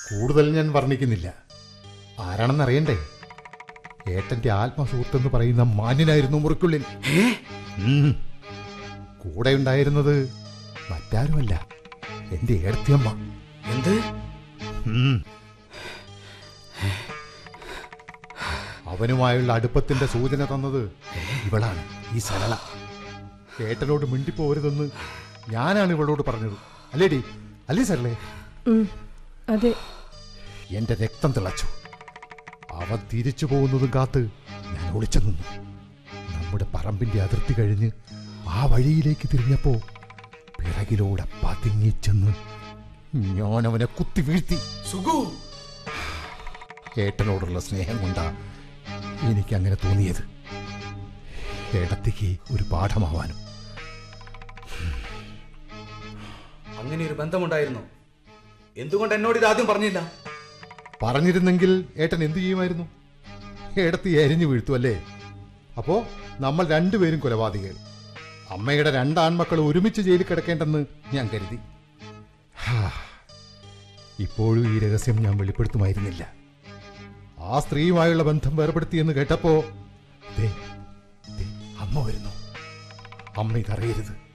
കൂടുതൽ ഞാൻ വർണ്ണിക്കുന്നില്ല ആരാണെന്നറിയണ്ടേ ഏട്ടന്റെ ആത്മസുഹൃത്തെന്ന് പറയുന്ന മാന്യനായിരുന്നു മുറിക്കുള്ളിൽ ഉം. കൂടെ ഉണ്ടായിരുന്നത് മറ്റാരുമല്ല എന്റെ ഏടത്തിയമ്മ എന്ത് ഉം. അവനുമായുള്ള അടുപ്പത്തിന്റെ സൂചന തന്നത് ഇവളാണ് ഈ സരള ഏട്ടനോട് മിണ്ടിപ്പോരുതെന്ന് ഞാനാണ് ഇവളോട് പറഞ്ഞത് അല്ലേടി അല്ലേ സരളേ ഉം, അതെ എന്റെ രക്തം തിളച്ചു അവൻ തിരിച്ചു പോകുന്നതും കാത്ത് ഞാൻ ഒളിച്ചു നിന്നു നമ്മുടെ പറമ്പിന്റെ അതിർത്തി കഴിഞ്ഞ് ആ വഴിയിലേക്ക് തിരിഞ്ഞപ്പോ പിറകിലൂടെ പതുങ്ങിച്ചെന്ന് ഞാൻ അവനെ കുത്തി വീഴ്ത്തി സുഖു ഏട്ടനോടുള്ള സ്നേഹം കൊണ്ടാ എനിക്ക് അങ്ങനെ തോന്നിയത് ഏടത്തിക്ക് ഒരു പാഠമാവാനും അങ്ങനെ ഒരു ബന്ധമുണ്ടായിരുന്നു എന്തുകൊണ്ട് എന്നോട് ഇത് ആദ്യം പറഞ്ഞില്ല പറഞ്ഞിരുന്നെങ്കിൽ ഏട്ടൻ എന്തു ചെയ്യുമായിരുന്നു ഏടത്തി എരിഞ്ഞു വീഴ്ത്തു അല്ലേ അപ്പോ നമ്മൾ രണ്ടുപേരും കൊലപാതകികൾ അമ്മയുടെ രണ്ടാൺമക്കൾ ഒരുമിച്ച് ജയിലിൽ കിടക്കേണ്ടെന്ന് ഞാൻ കരുതി ഹാ, ഇപ്പോഴും ഈ രഹസ്യം ഞാൻ വെളിപ്പെടുത്തുമായിരുന്നില്ല ആ സ്ത്രീയുമായുള്ള ബന്ധം വേർപെടുത്തിയെന്ന് കേട്ടപ്പോ ദേ, ദേ, അമ്മ വരുന്നു അമ്മ ഇതറിയരുത്